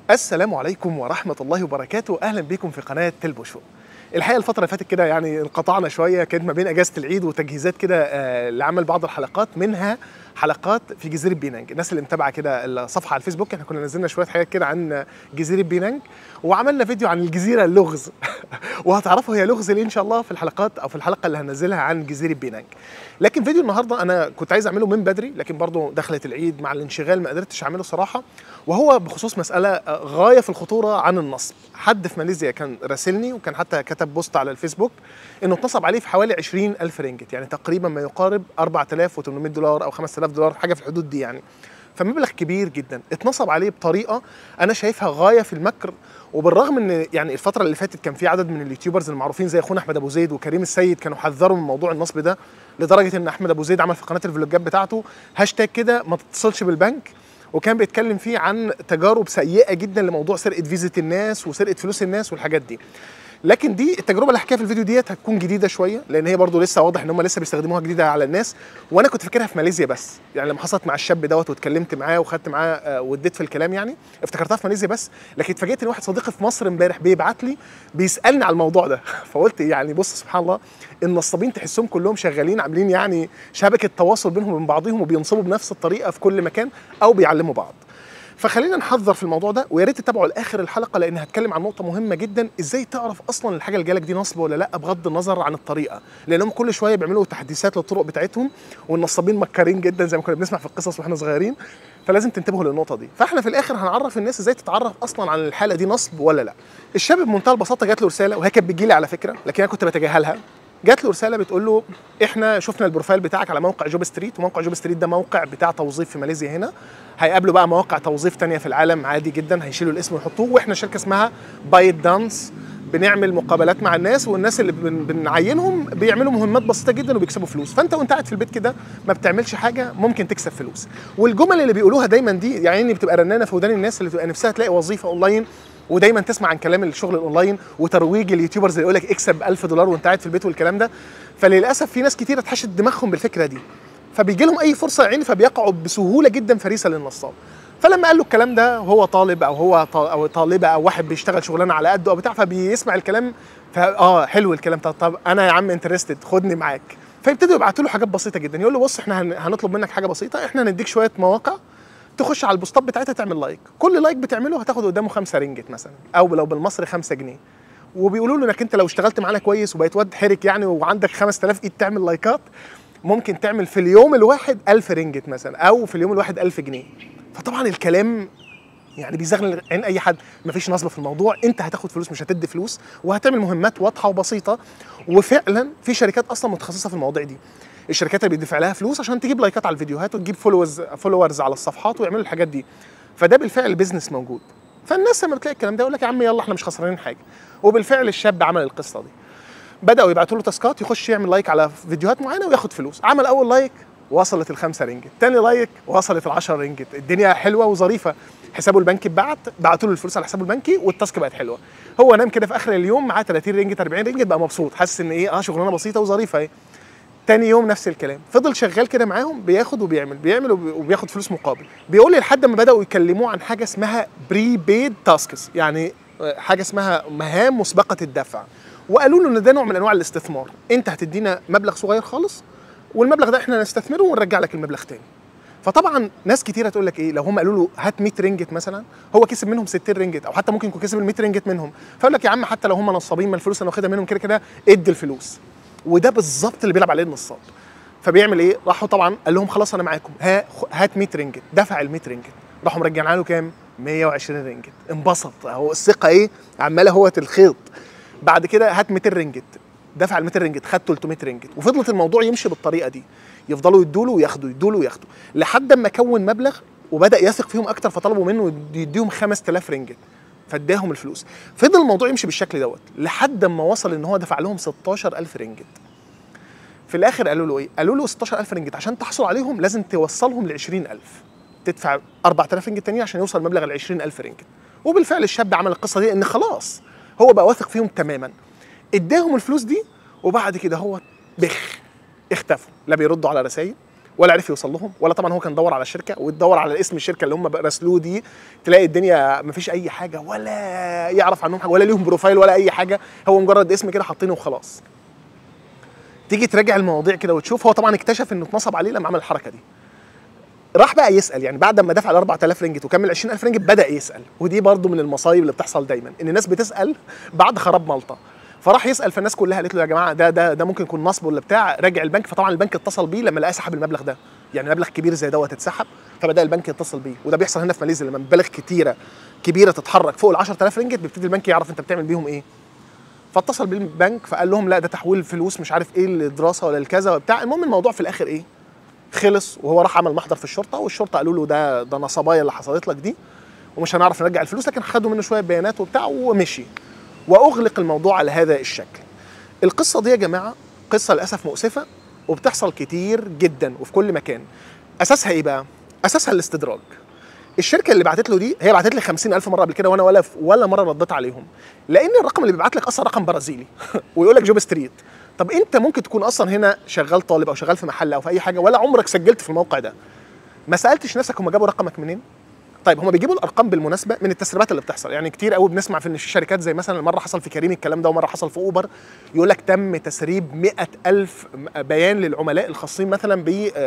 السلام عليكم ورحمة الله وبركاته أهلا بكم في قناة تلبو شو الحقيقة الفترة اللي فاتت كده يعني انقطعنا شوية كانت ما بين أجازة العيد وتجهيزات كده آه، لعمل بعض الحلقات منها حلقات في جزيرة بينانج الناس اللي متابعة كده الصفحة على الفيسبوك احنا كنا نزلنا شوية حاجات كده عن جزيرة بينانج وعملنا فيديو عن الجزيرة اللغز وهتعرفوا هي لغز ليه إن شاء الله في الحلقات أو في الحلقة اللي هنزلها عن جزيرة بينانج لكن فيديو النهاردة أنا كنت عايز أعمله من بدري لكن برضه دخلت العيد مع الانشغال ما قدرتش أعمله صراحة وهو بخصوص مسألة آه، غاية في الخطورة عن النصب حد في ماليزيا كان راسلني وكان حتى كتب بوست على الفيسبوك انه اتنصب عليه في حوالي 20 ألف رينجت يعني تقريبا ما يقارب 4800 دولار أو 5000 دولار حاجة في الحدود دي يعني فمبلغ كبير جدا اتنصب عليه بطريقة أنا شايفها غاية في المكر وبالرغم ان يعني الفترة اللي فاتت كان في عدد من اليوتيوبرز المعروفين زي اخونا احمد ابو زيد وكريم السيد كانوا حذروا من موضوع النصب ده لدرجة ان احمد ابو زيد عمل في قناة الفلوجات بتاعته هاشتاج كده ما تتصلش بالبنك وكان بيتكلم فيه عن تجارب سيئه جدا لموضوع سرقه فيزة الناس وسرقه فلوس الناس والحاجات دي لكن دي التجربه اللي هحكيها في الفيديو ديت هتكون جديده شويه لان هي برضو لسه واضح ان هم لسه بيستخدموها جديده على الناس وانا كنت فاكرها في ماليزيا بس يعني لما حصلت مع الشاب دوت واتكلمت معاه وخدت معاه آه، واديت في الكلام يعني افتكرتها في ماليزيا بس لكن اتفاجئت ان واحد صديقي في مصر امبارح بيبعت لي بيسالني على الموضوع ده فقلت يعني بص سبحان الله النصابين تحسهم كلهم شغالين عاملين يعني شبكه تواصل بينهم وبين بعضهم وبينصبوا بنفس الطريقه في كل مكان او بيعلموا بعض فخلينا نحذر في الموضوع ده ويا ريت تتابعوا لاخر الحلقه لان هتكلم عن نقطه مهمه جدا ازاي تعرف اصلا الحاجه اللي جالك دي نصب ولا لا بغض النظر عن الطريقه لانهم كل شويه بيعملوا تحديثات للطرق بتاعتهم والنصابين مكارين جدا زي ما كنا بنسمع في القصص واحنا صغيرين فلازم تنتبهوا للنقطه دي فاحنا في الاخر هنعرف الناس ازاي تتعرف اصلا عن الحاله دي نصب ولا لا الشاب بمنتهى البساطه جات له رساله وهي كانت بتجيلي على فكره لكن انا كنت بتجاهلها جات له رساله بتقول له احنا شفنا البروفايل بتاعك على موقع جوب ستريت وموقع جوب ستريت ده موقع بتاع توظيف في ماليزيا هنا هيقابلوا بقى مواقع توظيف تانية في العالم عادي جدا هيشيلوا الاسم ويحطوه واحنا شركه اسمها بايت دانس بنعمل مقابلات مع الناس والناس اللي بن بنعينهم بيعملوا مهمات بسيطه جدا وبيكسبوا فلوس فانت وانت قاعد في البيت كده ما بتعملش حاجه ممكن تكسب فلوس والجمل اللي بيقولوها دايما دي يعني بتبقى رنانه في ودان الناس اللي بتبقى نفسها تلاقي وظيفه اونلاين ودايما تسمع عن كلام الشغل الاونلاين وترويج اليوتيوبرز اللي يقول لك اكسب 1000 دولار وانت قاعد في البيت والكلام ده فللاسف في ناس كتير اتحشت دماغهم بالفكره دي فبيجي لهم اي فرصه يا عيني فبيقعوا بسهوله جدا فريسه للنصاب فلما قال له الكلام ده هو طالب او هو ط- او طالبه او واحد بيشتغل شغلانه على قده او بتاع فبيسمع الكلام فا اه حلو الكلام طب, طب انا يا عم انترستد خدني معاك فيبتدوا يبعتوا له حاجات بسيطه جدا يقول له بص احنا هن- هنطلب منك حاجه بسيطه احنا هنديك شويه مواقع تخش على البوستات بتاعتها تعمل لايك كل لايك بتعمله هتاخد قدامه 5 رينجت مثلا او لو بالمصري 5 جنيه وبيقولوا له انك انت لو اشتغلت معانا كويس وبقيت واد حرك يعني وعندك 5000 ايد تعمل لايكات ممكن تعمل في اليوم الواحد 1000 رينجت مثلا او في اليوم الواحد 1000 جنيه فطبعا الكلام يعني بيزغلل عين اي حد مفيش نصب في الموضوع انت هتاخد فلوس مش هتدي فلوس وهتعمل مهمات واضحه وبسيطه وفعلا في شركات اصلا متخصصه في المواضيع دي الشركات اللي بيدفع لها فلوس عشان تجيب لايكات على الفيديوهات وتجيب فولورز فولورز على الصفحات ويعملوا الحاجات دي فده بالفعل بيزنس موجود فالناس لما بتلاقي الكلام ده يقول لك يا عم يلا احنا مش خسرانين حاجه وبالفعل الشاب عمل القصه دي بداوا يبعتوا له تاسكات يخش يعمل لايك على فيديوهات معينه وياخد فلوس عمل اول لايك وصلت الخمسة رينجت تاني لايك وصلت العشرة رينجت الدنيا حلوه وظريفه حسابه البنكي اتبعت بعتوا له الفلوس على حسابه البنكي والتاسك بقت حلوه هو نام كده في اخر اليوم معاه 30 رينجت 40 رينجت بقى مبسوط حاسس ان ايه اه شغلانه بسيطه وظريفه اهي تاني يوم نفس الكلام فضل شغال كده معاهم بياخد وبيعمل بيعمل وبي- وبياخد فلوس مقابل بيقول لي لحد ما بداوا يكلموه عن حاجه اسمها بري بيد تاسكس يعني آه، حاجه اسمها مهام مسبقه الدفع وقالوا له ان ده نوع من انواع الاستثمار انت هتدينا مبلغ صغير خالص والمبلغ ده احنا نستثمره ونرجع لك المبلغ تاني فطبعا ناس كتيره تقول لك ايه لو هم قالوا له هات 100 رينجت مثلا هو كسب منهم 60 رينجت او حتى ممكن يكون كسب ال 100 رينجت منهم فيقول لك يا عم حتى لو هم نصابين ما الفلوس انا واخدها منهم كده كده ادي الفلوس وده بالظبط اللي بيلعب عليه النصاب فبيعمل ايه راحوا طبعا قال لهم خلاص انا معاكم ها خ- هات 100 رينجت دفع ال 100 رينجت راحوا مرجعين له كام 120 رينجت انبسط اهو الثقه ايه عماله هو الخيط بعد كده هات 200 رينجت دفع ال 200 رينجت خد 300 رينجت وفضلت الموضوع يمشي بالطريقه دي يفضلوا يدوا له وياخدوا يدوا له وياخدوا لحد اما كون مبلغ وبدا يثق فيهم اكتر فطلبوا منه يديهم 5000 رينجت فاداهم الفلوس فضل الموضوع يمشي بالشكل دوت لحد اما وصل ان هو دفع لهم 16000 رينجت في الاخر قالوا له ايه قالوا له 16000 رينجت عشان تحصل عليهم لازم توصلهم ل 20000 تدفع 4000 رينجت تانيين عشان يوصل مبلغ ال 20000 رينجت وبالفعل الشاب عمل القصه دي ان خلاص هو بقى واثق فيهم تماما اداهم الفلوس دي وبعد كده هو بخ اختفوا لا بيردوا على رسائل ولا عرف يوصل لهم ولا طبعا هو كان دور على الشركه وتدور على اسم الشركه اللي هم راسلوه دي تلاقي الدنيا ما فيش اي حاجه ولا يعرف عنهم حاجه ولا ليهم بروفايل ولا اي حاجه هو مجرد اسم كده حاطينه وخلاص تيجي تراجع المواضيع كده وتشوف هو طبعا اكتشف انه اتنصب عليه لما عمل الحركه دي راح بقى يسال يعني بعد ما دفع ال 4000 رنجت وكمل 20000 رنجت بدا يسال ودي برضو من المصايب اللي بتحصل دايما ان الناس بتسال بعد خراب مالطا فراح يسال فالناس كلها قالت له يا جماعه ده ده ده ممكن يكون نصب ولا بتاع راجع البنك فطبعا البنك اتصل بيه لما لقى سحب المبلغ ده يعني مبلغ كبير زي دوت اتسحب فبدا البنك يتصل بيه وده بيحصل هنا في ماليزيا لما مبالغ كتيره كبيره تتحرك فوق ال 10000 رنجت بيبتدي البنك يعرف انت بتعمل بيهم ايه فاتصل بالبنك فقال لهم لا ده تحويل فلوس مش عارف ايه للدراسه ولا الكذا وبتاع المهم الموضوع في الاخر ايه خلص وهو راح عمل محضر في الشرطه والشرطه قالوا له ده ده نصبايا اللي حصلت لك دي ومش هنعرف نرجع الفلوس لكن خدوا منه شويه بيانات وبتاع ومشي واغلق الموضوع على هذا الشكل القصه دي يا جماعه قصه للاسف مؤسفه وبتحصل كتير جدا وفي كل مكان اساسها ايه بقى اساسها الاستدراج الشركه اللي بعتت له دي هي بعتت لي 50000 مره قبل كده وانا ولا ولا مره رديت عليهم لان الرقم اللي بيبعت لك اصلا رقم برازيلي ويقول لك جوب ستريت طب انت ممكن تكون اصلا هنا شغال طالب او شغال في محل او في اي حاجه ولا عمرك سجلت في الموقع ده ما سالتش نفسك هم جابوا رقمك منين طيب هم بيجيبوا الارقام بالمناسبه من التسريبات اللي بتحصل يعني كتير قوي بنسمع في ان في شركات زي مثلا مره حصل في كريم الكلام ده ومره حصل في اوبر يقول لك تم تسريب مئة ألف بيان للعملاء الخاصين مثلا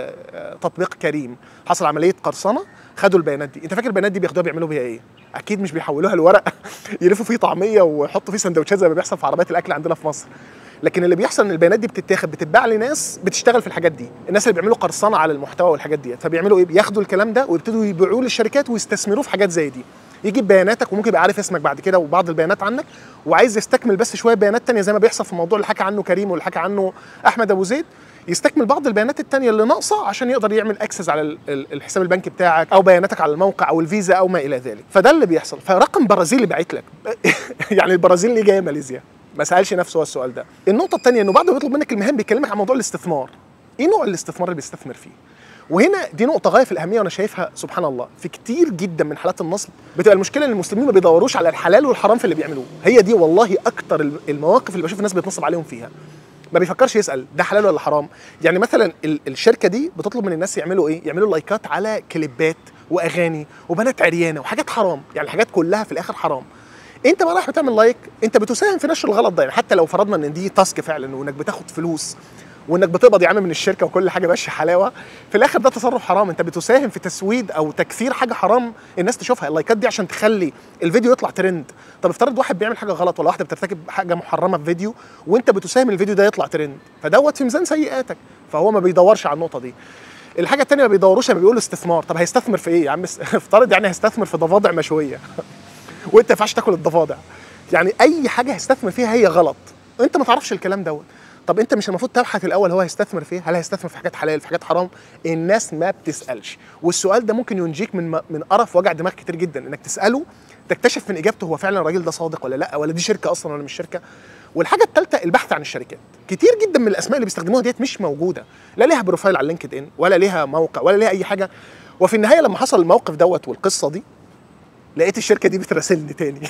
بتطبيق كريم حصل عمليه قرصنه خدوا البيانات دي انت فاكر البيانات دي بياخدوها بيعملوا بيها ايه اكيد مش بيحولوها لورق يلفوا فيه طعميه ويحطوا فيه سندوتشات زي ما بيحصل في عربيات الاكل عندنا في مصر لكن اللي بيحصل ان البيانات دي بتتاخد بتتباع لناس بتشتغل في الحاجات دي الناس اللي بيعملوا قرصنه على المحتوى والحاجات دي فبيعملوا ايه بياخدوا الكلام ده ويبتدوا يبيعوه للشركات ويستثمروه في حاجات زي دي يجيب بياناتك وممكن يبقى عارف اسمك بعد كده وبعض البيانات عنك وعايز يستكمل بس شويه بيانات تانية زي ما بيحصل في الموضوع اللي حكى عنه كريم واللي حكى عنه احمد ابو زيد يستكمل بعض البيانات التانية اللي ناقصة عشان يقدر يعمل اكسس على الحساب البنكي بتاعك او بياناتك على الموقع او الفيزا او ما الى ذلك فده اللي بيحصل فرقم برازيلي بعت لك يعني البرازيل ليه جايه ماليزيا ما سالش نفسه هو السؤال ده النقطه الثانيه انه بعد ما بيطلب منك المهام بيكلمك عن موضوع الاستثمار ايه نوع الاستثمار اللي بيستثمر فيه وهنا دي نقطة غاية في الأهمية وأنا شايفها سبحان الله في كتير جدا من حالات النصب بتبقى المشكلة إن المسلمين ما بيدوروش على الحلال والحرام في اللي بيعملوه هي دي والله أكتر المواقف اللي بشوف الناس بيتنصب عليهم فيها ما بيفكرش يسال ده حلال ولا حرام يعني مثلا الشركه دي بتطلب من الناس يعملوا ايه يعملوا لايكات على كليبات واغاني وبنات عريانه وحاجات حرام يعني الحاجات كلها في الاخر حرام انت بقى رايح بتعمل لايك انت بتساهم في نشر الغلط ده يعني حتى لو فرضنا ان دي تاسك فعلا وانك بتاخد فلوس وانك بتقبض يا عم من الشركه وكل حاجه ماشيه حلاوه في الاخر ده تصرف حرام انت بتساهم في تسويد او تكثير حاجه حرام الناس تشوفها اللايكات دي عشان تخلي الفيديو يطلع ترند طب افترض واحد بيعمل حاجه غلط ولا واحده بترتكب حاجه محرمه في فيديو وانت بتساهم الفيديو ده يطلع ترند فدوت في ميزان سيئاتك فهو ما بيدورش على النقطه دي الحاجه الثانيه ما بيدوروش لما بيقولوا استثمار طب هيستثمر في ايه يا عم افترض يعني هيستثمر في ضفادع مشويه وانت ما ينفعش تاكل الضفادع يعني اي حاجه هيستثمر فيها هي غلط انت ما تعرفش الكلام دوت طب انت مش المفروض تبحث الاول هو هيستثمر في ايه هل هيستثمر في حاجات حلال في حاجات حرام الناس ما بتسالش والسؤال ده ممكن ينجيك من من قرف وجع دماغ كتير جدا انك تساله تكتشف من اجابته هو فعلا الراجل ده صادق ولا لا ولا دي شركه اصلا ولا مش شركه والحاجه الثالثه البحث عن الشركات كتير جدا من الاسماء اللي بيستخدموها ديت مش موجوده لا ليها بروفايل على لينكد ان ولا ليها موقع ولا ليها اي حاجه وفي النهايه لما حصل الموقف دوت والقصه دي لقيت الشركه دي بتراسلني تاني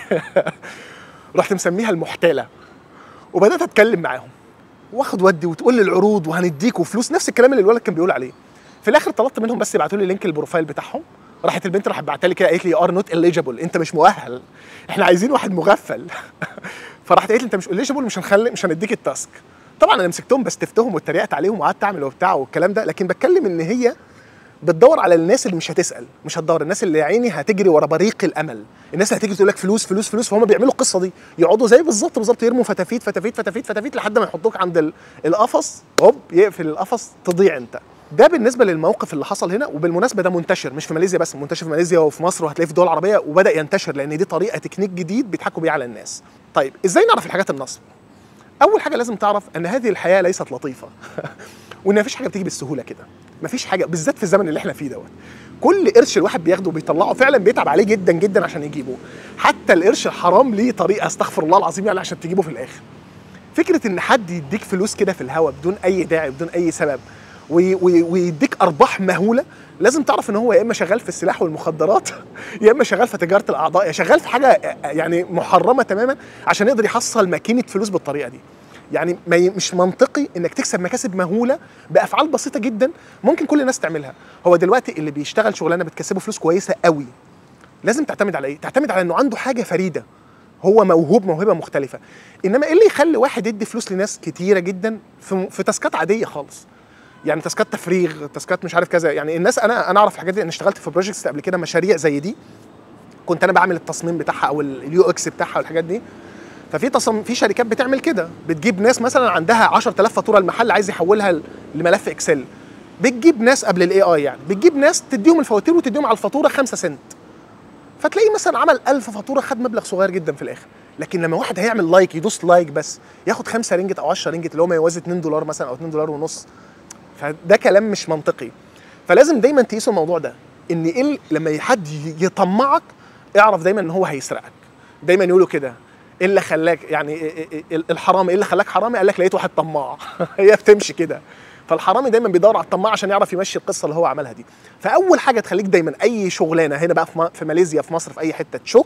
رحت مسميها المحتاله وبدات اتكلم معاهم واخد ودي وتقول لي العروض وهنديكوا فلوس نفس الكلام اللي الولد كان بيقول عليه في الاخر طلبت منهم بس يبعتوا لي لينك البروفايل بتاعهم راحت البنت راحت بعتها لي كده قالت لي ار نوت اليجيبل انت مش مؤهل احنا عايزين واحد مغفل فراحت قالت لي انت مش اليجيبل مش هنخلي مش هنديك التاسك طبعا انا مسكتهم بستفتهم واتريقت عليهم وقعدت اعمل وبتاع والكلام ده لكن بتكلم ان هي بتدور على الناس اللي مش هتسال مش هتدور الناس اللي يا عيني هتجري ورا بريق الامل الناس اللي هتيجي تقول لك فلوس فلوس فلوس فهم بيعملوا القصه دي يقعدوا زي بالظبط بالظبط يرموا فتافيت فتافيت فتافيت فتافيت لحد ما يحطوك عند القفص هوب يقفل القفص تضيع انت ده بالنسبه للموقف اللي حصل هنا وبالمناسبه ده منتشر مش في ماليزيا بس منتشر في ماليزيا وفي مصر وهتلاقيه في دول عربيه وبدا ينتشر لان دي طريقه تكنيك جديد بيضحكوا بيه على الناس طيب ازاي نعرف الحاجات النصب اول حاجه لازم تعرف ان هذه الحياه ليست لطيفه وان مفيش حاجه بتيجي بالسهوله كده مفيش حاجه بالذات في الزمن اللي احنا فيه دوت كل قرش الواحد بياخده وبيطلعه فعلا بيتعب عليه جدا جدا عشان يجيبه حتى القرش الحرام ليه طريقه استغفر الله العظيم يعني عشان تجيبه في الاخر فكره ان حد يديك فلوس كده في الهوا بدون اي داعي بدون اي سبب ويديك ارباح مهوله لازم تعرف ان هو يا اما شغال في السلاح والمخدرات يا اما شغال في تجاره الاعضاء يا شغال في حاجه يعني محرمه تماما عشان يقدر يحصل ماكينه فلوس بالطريقه دي يعني ما ي- مش منطقي انك تكسب مكاسب مهوله بافعال بسيطه جدا ممكن كل الناس تعملها هو دلوقتي اللي بيشتغل شغلانه بتكسبه فلوس كويسه قوي لازم تعتمد على ايه تعتمد على انه عنده حاجه فريده هو موهوب موهبه مختلفه انما ايه اللي يخلي واحد يدي فلوس لناس كتيره جدا في في تاسكات عاديه خالص يعني تاسكات تفريغ تاسكات مش عارف كذا يعني الناس انا انا اعرف الحاجات دي انا اشتغلت في بروجكتس قبل كده مشاريع زي دي كنت انا بعمل التصميم بتاعها او اليو اكس بتاعها والحاجات دي ففي تصميم في شركات بتعمل كده بتجيب ناس مثلا عندها 10000 فاتوره المحل عايز يحولها ل- لملف اكسل بتجيب ناس قبل الاي اي يعني بتجيب ناس تديهم الفواتير وتديهم على الفاتوره 5 سنت فتلاقيه مثلا عمل 1000 فاتوره خد مبلغ صغير جدا في الاخر لكن لما واحد هيعمل لايك يدوس لايك بس ياخد 5 رينجت او 10 رينجت اللي هو ما يوازي 2 دولار مثلا او 2 دولار ونص فده كلام مش منطقي فلازم دايما تقيسوا الموضوع ده ان ايه ال- لما حد ي- يطمعك اعرف دايما ان هو هيسرقك دايما يقولوا كده ايه اللي خلاك يعني إيه- إيه- إيه- الحرامي ايه اللي خلاك حرامي قال لك لقيت واحد طماع هي بتمشي كده فالحرامي دايما بيدور على الطماع عشان يعرف يمشي القصه اللي هو عملها دي فاول حاجه تخليك دايما اي شغلانه هنا بقى في م- في ماليزيا في مصر في اي حته تشك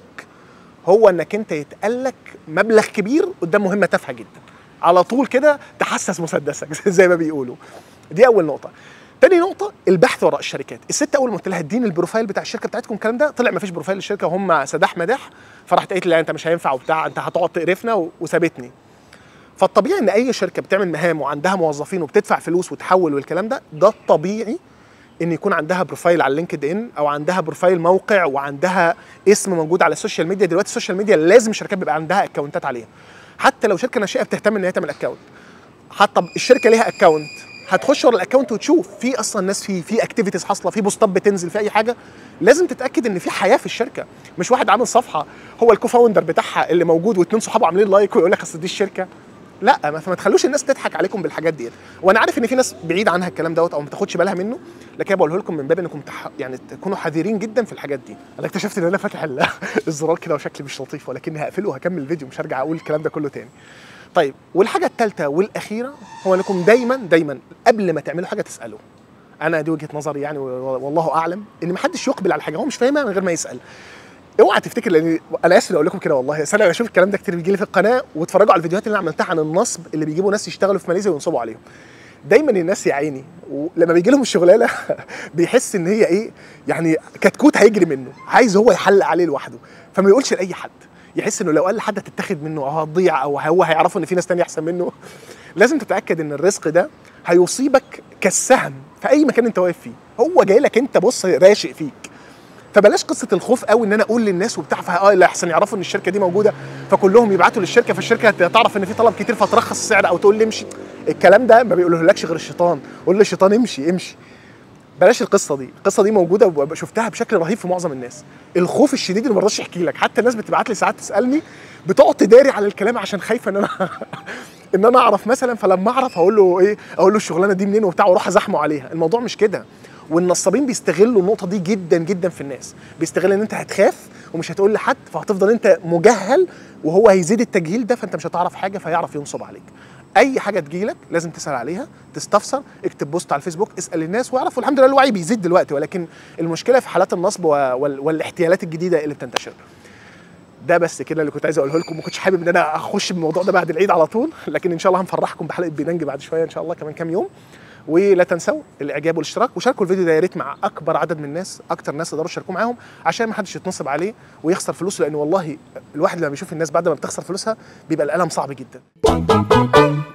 هو انك انت يتقال لك مبلغ كبير قدام مهمه تافهه جدا على طول كده تحسس مسدسك زي ما بيقولوا دي اول نقطه تاني نقطة البحث وراء الشركات، الست أول ما قلت لها اديني البروفايل بتاع الشركة بتاعتكم الكلام ده طلع ما فيش بروفايل للشركة وهم سداح مداح فراحت قالت لي لا أنت مش هينفع وبتاع أنت هتقعد تقرفنا و- وسابتني. فالطبيعي ان اي شركه بتعمل مهام وعندها موظفين وبتدفع فلوس وتحول والكلام ده ده الطبيعي ان يكون عندها بروفايل على لينكد ان او عندها بروفايل موقع وعندها اسم موجود على السوشيال ميديا دلوقتي السوشيال ميديا لازم الشركات بيبقى عندها اكونتات عليها حتى لو شركه ناشئه بتهتم ان هي تعمل اكونت حتى الشركه ليها اكونت هتخش ورا الاكونت وتشوف في اصلا ناس في في اكتيفيتيز حاصله في بوستات بتنزل في اي حاجه لازم تتاكد ان في حياه في الشركه مش واحد عامل صفحه هو الكوفاوندر بتاعها اللي موجود واثنين صحابه عاملين لايك ويقول لك اصل دي الشركه لا ما فما تخلوش الناس تضحك عليكم بالحاجات ديت وانا عارف ان في ناس بعيد عنها الكلام دوت او ما تاخدش بالها منه لكن انا بقوله لكم من باب انكم تح... يعني تكونوا حذرين جدا في الحاجات دي انا اكتشفت ان انا فاتح ال- الزرار كده وشكلي مش لطيف ولكني هقفله وهكمل الفيديو مش هرجع اقول الكلام ده كله تاني طيب والحاجه الثالثه والاخيره هو انكم دايما دايما قبل ما تعملوا حاجه تسالوا انا دي وجهه نظري يعني و- والله اعلم ان ما حدش يقبل على حاجه هو مش فاهمها من غير ما يسال اوعى تفتكر لان انا اسف إني اقول لكم كده والله بس انا بشوف الكلام ده كتير بيجي لي في القناه واتفرجوا على الفيديوهات اللي انا عملتها عن النصب اللي بيجيبوا ناس يشتغلوا في ماليزيا وينصبوا عليهم دايما الناس يا عيني ولما بيجي لهم الشغلانه بيحس ان هي ايه يعني كتكوت هيجري منه عايز هو يحلق عليه لوحده فما يقولش لاي حد يحس انه لو قال لحد هتتاخد منه او هتضيع او هو هيعرفوا ان في ناس تانية احسن منه لازم تتاكد ان الرزق ده هيصيبك كالسهم في اي مكان انت واقف فيه هو جاي لك انت بص راشق فيك فبلاش قصه الخوف قوي ان انا اقول للناس وبتاع اه لا احسن يعرفوا ان الشركه دي موجوده فكلهم يبعتوا للشركه فالشركه تعرف ان في طلب كتير فترخص السعر او تقول لي امشي الكلام ده ما بيقولهولكش غير الشيطان قول للشيطان امشي امشي بلاش القصه دي القصه دي موجوده وشفتها بشكل رهيب في معظم الناس الخوف الشديد اللي ما رضاش يحكي لك حتى الناس بتبعت لي ساعات تسالني بتقعد تداري على الكلام عشان خايفه ان انا ان انا اعرف مثلا فلما اعرف هقول له ايه اقول له الشغلانه دي منين وبتاع واروح ازحمه عليها الموضوع مش كده والنصابين بيستغلوا النقطه دي جدا جدا في الناس بيستغل ان انت هتخاف ومش هتقول لحد فهتفضل انت مجهل وهو هيزيد التجهيل ده فانت مش هتعرف حاجه فيعرف ينصب عليك اي حاجه تجيلك لازم تسال عليها تستفسر اكتب بوست على الفيسبوك اسال الناس واعرف والحمد لله الوعي بيزيد دلوقتي ولكن المشكله في حالات النصب و- وال- والاحتيالات الجديده اللي بتنتشر ده بس كده اللي كنت عايز اقوله لكم ما كنتش حابب ان انا اخش بالموضوع ده بعد العيد على طول لكن ان شاء الله هنفرحكم بحلقه بينانج بعد شويه ان شاء الله كمان كام يوم ولا تنسوا الاعجاب والاشتراك وشاركوا الفيديو ده يا ريت مع اكبر عدد من الناس اكتر ناس تقدروا تشاركوا معاهم عشان ما حدش يتنصب عليه ويخسر فلوسه لان والله الواحد لما بيشوف الناس بعد ما بتخسر فلوسها بيبقى الالم صعب جدا